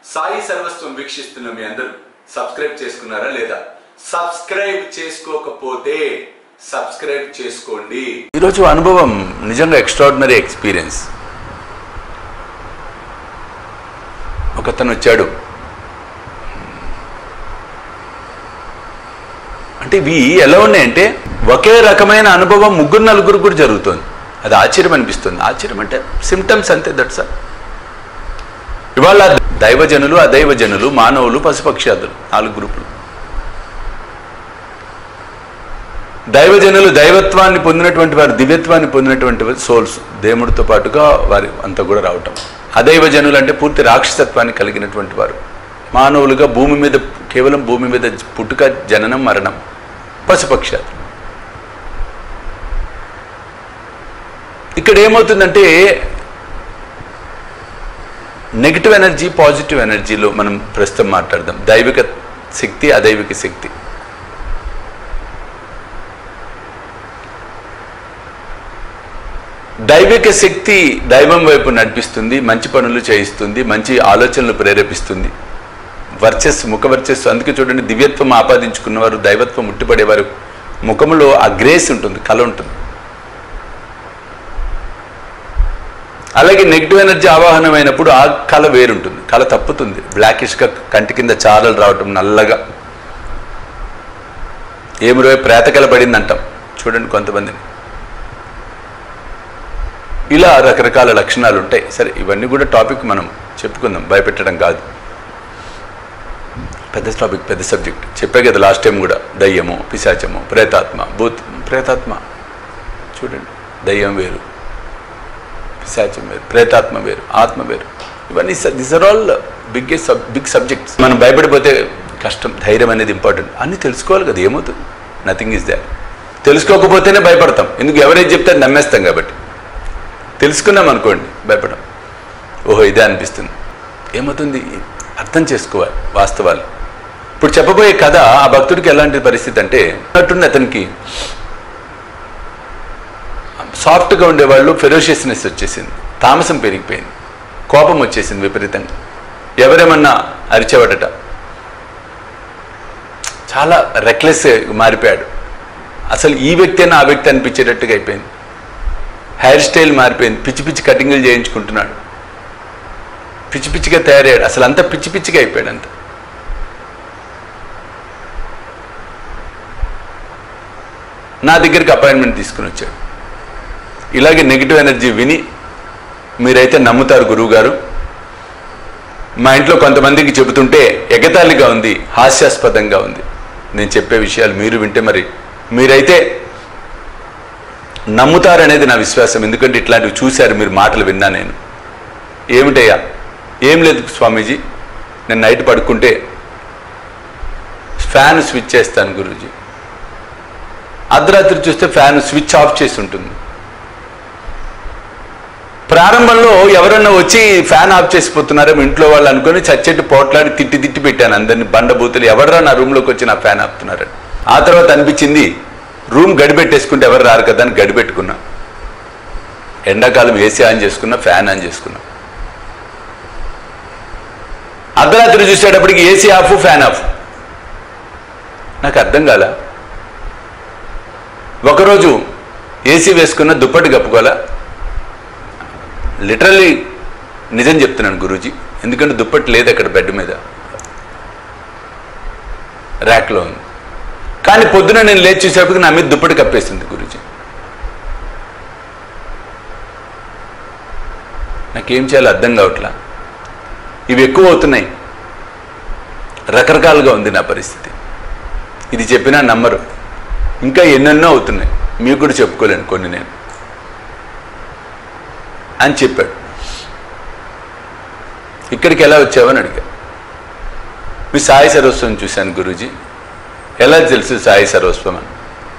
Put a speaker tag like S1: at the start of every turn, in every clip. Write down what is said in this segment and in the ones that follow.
S1: సాయి సర్వస్వం వీక్షిస్తున్న మీ అందరూ సబ్స్క్రైబ్ చేసుకున్నారా లేదా సబ్స్క్రైబ్ చేసుకోకపోతే సబ్స్క్రైబ్ చేసుకోండి ఈరోజు అనుభవం నిజంగా ఎక్స్ట్రాడినరీ ఎక్స్పీరియన్స్ ఒకతను వచ్చాడు అంటే ఇవి ఎలా ఉన్నాయంటే ఒకే రకమైన అనుభవం ముగ్గురు నలుగురు కూడా జరుగుతుంది అది ఆశ్చర్యం అనిపిస్తుంది ఆశ్చర్యం అంటే సిమ్టమ్స్ అంతే దట్స్ ఇవాళ దైవజనులు అదైవజనులు మానవులు పశుపక్షాదులు నాలుగు గ్రూపులు దైవజనులు దైవత్వాన్ని పొందినటువంటి వారు దివ్యత్వాన్ని పొందినటువంటి సోల్స్ దేవుడితో పాటుగా వారి అంతా కూడా రావటం అదైవజనులు అంటే పూర్తి రాక్షసత్వాన్ని కలిగినటువంటి వారు మానవులుగా భూమి మీద కేవలం భూమి మీద పుట్టుక జననం మరణం పశుపక్షాలు ఇక్కడ ఏమవుతుందంటే నెగిటివ్ ఎనర్జీ పాజిటివ్ ఎనర్జీలో మనం ప్రస్తుతం మాట్లాడదాం దైవిక శక్తి అదైవిక శక్తి దైవిక శక్తి దైవం వైపు నడిపిస్తుంది మంచి పనులు చేయిస్తుంది మంచి ఆలోచనలు ప్రేరేపిస్తుంది వర్చస్సు ముఖ వర్చస్సు అందుకే చూడండి దివ్యత్వం ఆపాదించుకున్నవారు దైవత్వం ముట్టిపడేవారు ముఖములో ఆ గ్రేస్ ఉంటుంది కళ ఉంటుంది అలాగే నెగిటివ్ ఎనర్జీ ఆవాహనమైనప్పుడు ఆ కళ వేరుంటుంది కళ తప్పుతుంది బ్లాకిష్గా కంటి కింద చారలు రావటం నల్లగా ఏమి రోజు ప్రేతకల పడిందంటాం చూడండి కొంతమందిని ఇలా రకరకాల లక్షణాలు ఉంటాయి సరే ఇవన్నీ కూడా టాపిక్ మనం చెప్పుకుందాం భయపెట్టడం కాదు పెద్ద టాపిక్ పెద్ద సబ్జెక్ట్ చెప్పే కదా లాస్ట్ టైం కూడా దయ్యము పిశాచము ప్రేతాత్మ భూత్ ప్రేతాత్మ చూడండి దయ్యం వేరు పిశాచం వేరు ప్రేతాత్మ వేరు ఆత్మ వేరు ఇవన్నీ this are all biggest big subjects మనం భయపడిపోతే కష్టం ధైర్యం అనేది ఇంపార్టెంట్ అన్నీ తెలుసుకోవాలి కదా ఏమవుతుంది నథింగ్ ఈజ్ దాట్ తెలుసుకోకపోతేనే భయపడతాం ఎందుకు ఎవరైతే చెప్తే అది నమ్మేస్తాం కాబట్టి తెలుసుకున్నాం అనుకోండి భయపడం ఓహో ఇదే అనిపిస్తుంది ఏమవుతుంది అర్థం చేసుకోవాలి వాస్తవాలు ఇప్పుడు చెప్పబోయే కథ ఆ భక్తుడికి ఎలాంటి పరిస్థితి అంటే అన్నట్టుండి అతనికి సాఫ్ట్గా ఉండేవాళ్ళు ఫెరోషియస్నెస్ వచ్చేసింది తామసం పెరిగిపోయింది కోపం వచ్చేసింది విపరీతంగా ఎవరేమన్నా అరిచేవాడట చాలా రెక్లెస్ మారిపోయాడు అసలు ఈ వ్యక్తి అయినా ఆ వ్యక్తి అనిపించేటట్టుగా అయిపోయింది హెయిర్ స్టైల్ మారిపోయింది పిచ్చి పిచ్చి కటింగ్లు చేయించుకుంటున్నాడు పిచ్చి పిచ్చిగా తయారయ్యాడు అసలు అంతా పిచ్చి పిచ్చిగా అయిపోయాడు అంత నా దగ్గరికి అపాయింట్మెంట్ తీసుకుని వచ్చాడు ఇలాగే నెగిటివ్ ఎనర్జీ విని మీరైతే నమ్ముతారు గురువుగారు మా ఇంట్లో కొంతమందికి చెబుతుంటే ఎగతాళిగా ఉంది హాస్యాస్పదంగా ఉంది నేను చెప్పే విషయాలు మీరు వింటే మరి మీరైతే నమ్ముతారనేది నా విశ్వాసం ఎందుకంటే ఇట్లాంటివి చూశారు మీరు మాటలు విన్నా నేను ఏమిటయ్యా ఏం లేదు స్వామీజీ నేను నైట్ పడుకుంటే ఫ్యాన్ స్విచ్ చేస్తాను గురూజీ అర్ధరాత్రి చూస్తే ఫ్యాన్ స్విచ్ ఆఫ్ చేసి ఉంటుంది ప్రారంభంలో ఎవరన్నా వచ్చి ఫ్యాన్ ఆఫ్ చేసిపోతున్నారేమో ఇంట్లో వాళ్ళు అనుకుని చచ్చెట్టు పోట్లాడి తిట్టి తిట్టి పెట్టాను అందరిని బండబూతులు ఎవడరా నా రూమ్లోకి వచ్చి నా ఫ్యాన్ ఆపుతున్నారని ఆ తర్వాత అనిపించింది రూమ్ గడిపెట్టేసుకుంటే ఎవరు రారు కదా అని గడిపెట్టుకున్నా ఎండాకాలం ఏసీ ఆన్ చేసుకున్నా ఫ్యాన్ ఆన్ చేసుకున్నా అర్ధరాత్రి చూసేటప్పటికి ఏసీ ఆఫ్ ఫ్యాన్ ఆఫ్ నాకు అర్థం కాల ఒకరోజు ఏసీ వేసుకున్న దుప్పటి కప్పుకోవాలా లిటరల్లీ నిజం చెప్తున్నాను గురూజీ ఎందుకంటే దుప్పటి లేదు అక్కడ బెడ్ మీద ర్యాక్లో ఉంది కానీ పొద్దున నేను లేచి చూసేటప్పటికి నా మీద దుప్పటి కప్పేసింది గురూజీ నాకేం చేయాలో అర్థం కావట్లా ఇవి ఎక్కువ అవుతున్నాయి రకరకాలుగా ఉంది నా పరిస్థితి ఇది చెప్పినా నమ్మరు ఇంకా ఎన్నెన్నో అవుతున్నాయి మీకు కూడా చెప్పుకోలేను కొన్ని నేను అని చెప్పాడు ఇక్కడికి ఎలా వచ్చావని అడిగా మీ సాయి సర్వస్వం చూశాను గురూజీ ఎలా తెలుసు సాయి సర్వస్వం అని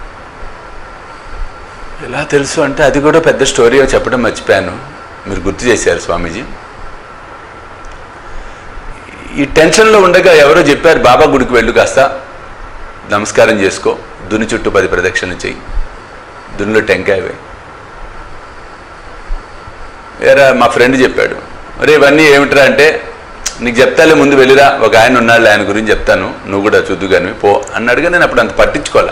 S1: ఎలా తెలుసు అంటే అది కూడా పెద్ద స్టోరీ చెప్పడం మర్చిపోయాను మీరు గుర్తు చేశారు స్వామీజీ ఈ టెన్షన్లో ఉండగా ఎవరో చెప్పారు బాబా గుడికి వెళ్ళు కాస్త నమస్కారం చేసుకో దుని చుట్టూ పది ప్రదక్షిణలు చెయ్యి దునిలో టెంకాయ వేయి వేరే మా ఫ్రెండ్ చెప్పాడు మరి ఇవన్నీ ఏమిట్రా అంటే నీకు చెప్తాలే ముందు వెళ్ళిరా ఒక ఆయన ఉన్నాడు ఆయన గురించి చెప్తాను నువ్వు కూడా చూద్దు కానీ పో అన్నాడుగా నేను అప్పుడు అంత పట్టించుకోవాలా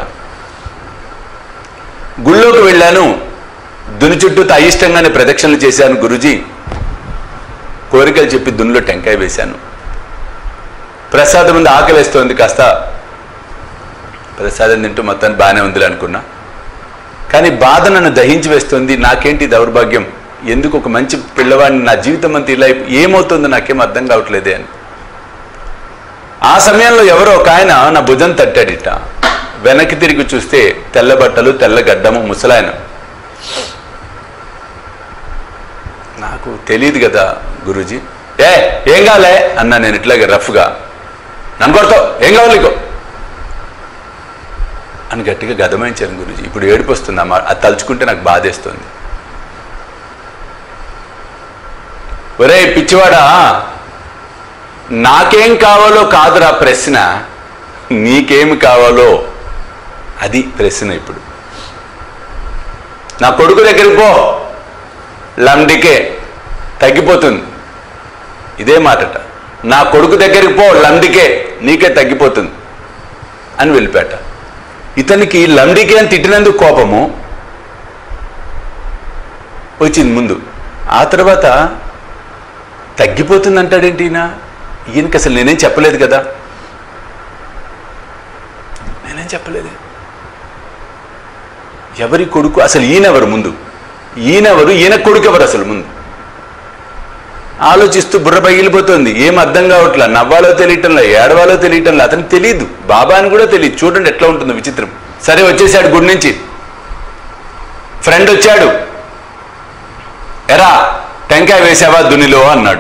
S1: గుళ్ళోకి వెళ్ళాను దుని చుట్టూ అయిష్టంగానే ప్రదక్షిణలు చేశాను గురుజీ కోరికలు చెప్పి దునిలో టెంకాయ వేశాను ప్రసాదం ముందు ఆకలిస్తోంది కాస్త ప్రసాదం తింటూ మొత్తాన్ని బాగానే ఉందిలే అనుకున్నా కానీ బాధ నన్ను దహించి వేస్తుంది నాకేంటి దౌర్భాగ్యం ఎందుకు ఒక మంచి పిల్లవాడిని నా జీవితం అంతా ఇలా అయిపో- ఏమవుతుందో నాకేం అర్థం కావట్లేదే అని ఆ సమయంలో ఎవరో ఒక ఆయన నా భుజం తట్టాడిట వెనక్కి తిరిగి చూస్తే తెల్ల బట్టలు తెల్ల గడ్డము ముసలాయన నాకు తెలియదు కదా గురూజీ ఏ ఏం కాలే అన్నా నేను ఇట్లాగే రఫ్గా నన్ను కొడతావు ఏం కావాలి నీకు అని గట్టిగా గదమాయించాను గురుజీ ఇప్పుడు ఏడుపు వస్తుంది అమ్మా అది తలుచుకుంటే నాకు బాధేస్తుంది ఒరే పిచ్చివాడా నాకేం కావాలో కాదురా ప్రశ్న నీకేమి కావాలో అది ప్రశ్న ఇప్పుడు నా కొడుకు దగ్గరికి పో లండికే తగ్గిపోతుంది ఇదే మాటట నా కొడుకు దగ్గరికి పో లండికే నీకే తగ్గిపోతుంది అని వెళ్ళిపోయాట ఇతనికి లండికే అని తిట్టినందుకు కోపము వచ్చింది ముందు ఆ తర్వాత తగ్గిపోతుంది అంటాడేంటి ఈయన ఈయనకి అసలు నేనేం చెప్పలేదు కదా నేనేం చెప్పలేదు ఎవరి కొడుకు అసలు ఈయనెవరు ముందు ఈయనెవరు ఈయన కొడుకు ఎవరు అసలు ముందు ఆలోచిస్తూ బుర్ర పగిలిపోతుంది ఏం అర్థం కావట్లా నవ్వాలో తెలియటంలా ఏడవాలో తెలియటంలా అతనికి తెలియదు బాబా అని కూడా తెలియదు చూడండి ఎట్లా ఉంటుందో విచిత్రం సరే వచ్చేసాడు గుడి నుంచి ఫ్రెండ్ వచ్చాడు ఎరా టెంకాయ వేసావా దునిలో అన్నాడు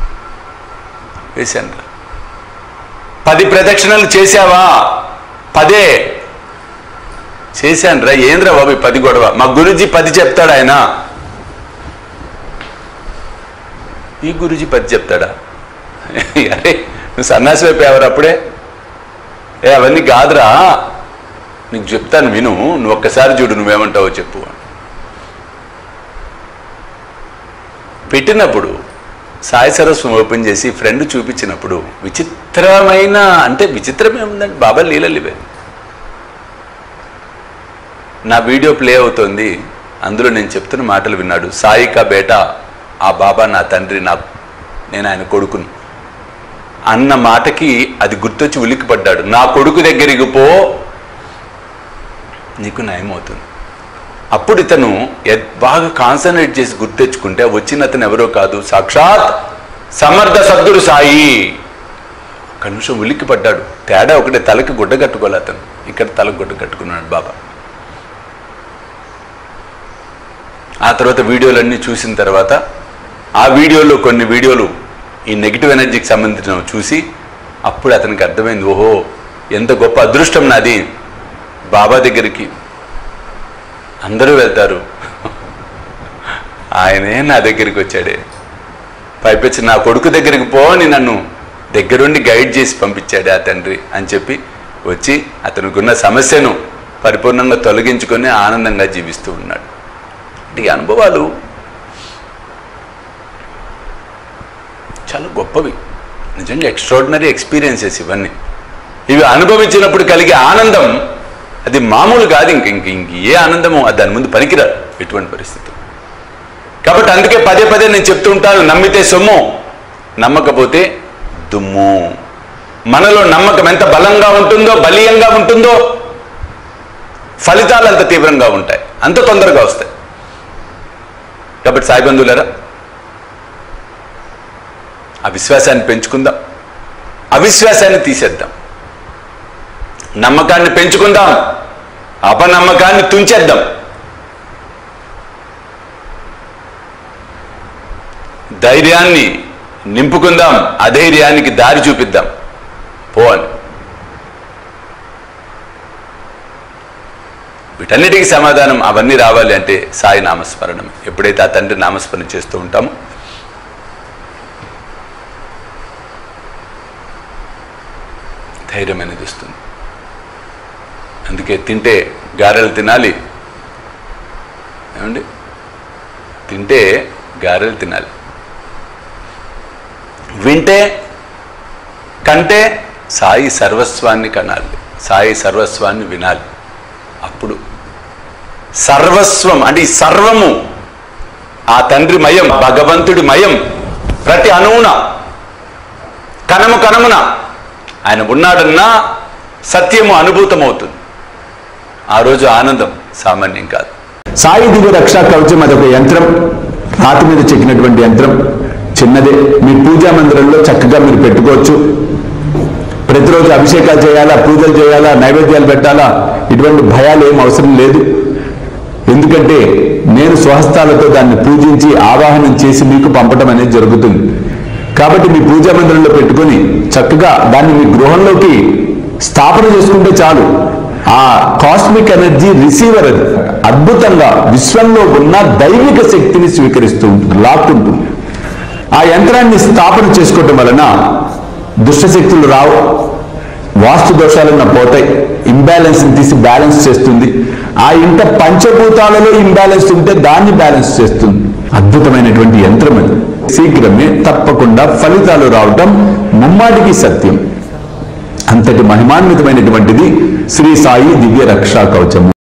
S1: వేశాను పది ప్రదక్షిణలు చేశావా పదే చేశాను రా ఏంద్రా బాబు ఈ పది గొడవ మా గురుజీ పది చెప్తాడు ఆయన ఈ గురుజీ పది చెప్తాడా అరే నువ్వు సన్నాసి అయిపోయావరు అప్పుడే ఏ అవన్నీ కాదురా నీకు చెప్తాను విను నువ్వు ఒక్కసారి చూడు నువ్వేమంటావో చెప్పు పెట్టినప్పుడు సాయి సరస్వం ఓపెన్ చేసి ఫ్రెండ్ చూపించినప్పుడు విచిత్రమైన అంటే విచిత్రమే ఉందండి బాబా లీలలు ఇవే నా వీడియో ప్లే అవుతోంది అందులో నేను చెప్తున్న మాటలు విన్నాడు సాయికా బేట ఆ బాబా నా తండ్రి నా నేను ఆయన కొడుకును అన్న మాటకి అది గుర్తొచ్చి ఉలిక్కిపడ్డాడు నా కొడుకు దగ్గరికి పో నీకు నయమవుతుంది అప్పుడు ఇతను ఎ- బాగా కాన్సన్ట్రేట్ చేసి గుర్తెచ్చుకుంటే వచ్చిన అతను ఎవరో కాదు సాక్షాత్ సమర్థ సద్గురు సాయి ఒక నిమిషం ఉలిక్కి పడ్డాడు తేడా ఒకటే తలకి గుడ్డ కట్టుకోలే అతను ఇక్కడ తలకు గుడ్డ కట్టుకున్నాడు బాబా ఆ తర్వాత వీడియోలన్నీ చూసిన తర్వాత ఆ వీడియోలో కొన్ని వీడియోలు ఈ నెగిటివ్ ఎనర్జీకి సంబంధించినవి చూసి అప్పుడు అతనికి అర్థమైంది ఓహో ఎంత గొప్ప అదృష్టం నాది బాబా దగ్గరికి అందరూ వెళ్తారు ఆయనే నా దగ్గరికి వచ్చాడే పైపెచ్చి నా కొడుకు దగ్గరికి పో అని నన్ను దగ్గరుండి గైడ్ చేసి పంపించాడు ఆ తండ్రి అని చెప్పి వచ్చి అతనికున్న సమస్యను పరిపూర్ణంగా తొలగించుకొని ఆనందంగా జీవిస్తూ ఉన్నాడు అంటే ఈ అనుభవాలు చాలా గొప్పవి నిజంగా ఎక్స్ట్రాడినరీ ఎక్స్పీరియన్సెస్ ఇవన్నీ ఇవి అనుభవించినప్పుడు కలిగే ఆనందం అది మామూలు కాదు ఇంక ఇంక ఇంక ఏ ఆనందమో అది దాని ముందు పనికిరాదు ఎటువంటి పరిస్థితి కాబట్టి అందుకే పదే పదే నేను చెప్తూ ఉంటాను నమ్మితే సొమ్ము నమ్మకపోతే దుమ్ము మనలో నమ్మకం ఎంత బలంగా ఉంటుందో బలీయంగా ఉంటుందో ఫలితాలు అంత తీవ్రంగా ఉంటాయి అంత తొందరగా వస్తాయి కాబట్టి సాయి బంధువులరా ఆ విశ్వాసాన్ని పెంచుకుందాం అవిశ్వాసాన్ని తీసేద్దాం నమ్మకాన్ని పెంచుకుందాం అపనమ్మకాన్ని తుంచేద్దాం ధైర్యాన్ని నింపుకుందాం అధైర్యానికి దారి చూపిద్దాం పో అని వీటన్నిటికీ సమాధానం అవన్నీ రావాలి అంటే సాయి నామస్మరణం ఎప్పుడైతే ఆ తండ్రి నామస్మరణ చేస్తూ ఉంటామో ధైర్యం అనేది వస్తుంది అందుకే తింటే గారెలు తినాలి ఏమండి తింటే గారెలు తినాలి వింటే కంటే సాయి సర్వస్వాన్ని కనాలి సాయి సర్వస్వాన్ని వినాలి అప్పుడు సర్వస్వం అంటే ఈ సర్వము ఆ తండ్రి మయం భగవంతుడి మయం ప్రతి అణువున కణము కణమున ఆయన ఉన్నాడన్నా సత్యము అనుభూతమవుతుంది ఆ రోజు ఆనందం సామాన్యం కాదు
S2: సాయి దివ్య రక్షా కవచం అదొక యంత్రం రాతి మీద చెక్కినటువంటి యంత్రం చిన్నదే మీ పూజా మందిరంలో చక్కగా మీరు పెట్టుకోవచ్చు ప్రతిరోజు అభిషేకాలు చేయాలా పూజలు చేయాలా నైవేద్యాలు పెట్టాలా ఇటువంటి భయాలు ఏం అవసరం లేదు ఎందుకంటే నేను స్వహస్తాలతో దాన్ని పూజించి ఆవాహనం చేసి మీకు పంపడం అనేది జరుగుతుంది కాబట్టి మీ పూజా మందిరంలో పెట్టుకొని చక్కగా దాన్ని మీ గృహంలోకి స్థాపన చేసుకుంటే చాలు ఆ కాస్మిక్ ఎనర్జీ రిసీవర్ అది అద్భుతంగా విశ్వంలో ఉన్న దైవిక శక్తిని స్వీకరిస్తూ ఉంటుంది లాక్కుంటుంది ఆ యంత్రాన్ని స్థాపన చేసుకోవటం వలన దుష్టశక్తులు రావు వాస్తు దోషాలన్న పోతాయి ఇంబ్యాలెన్స్ తీసి బ్యాలెన్స్ చేస్తుంది ఆ ఇంట పంచభూతాలలో ఇంబ్యాలెన్స్ ఉంటే దాన్ని బ్యాలెన్స్ చేస్తుంది అద్భుతమైనటువంటి యంత్రం అది శీఘ్రమే తప్పకుండా ఫలితాలు రావటం ముమ్మాటికి సత్యం అంతటి మహిమాన్వితమైనటువంటిది శ్రీ సాయి దివ్య రక్షా కవచము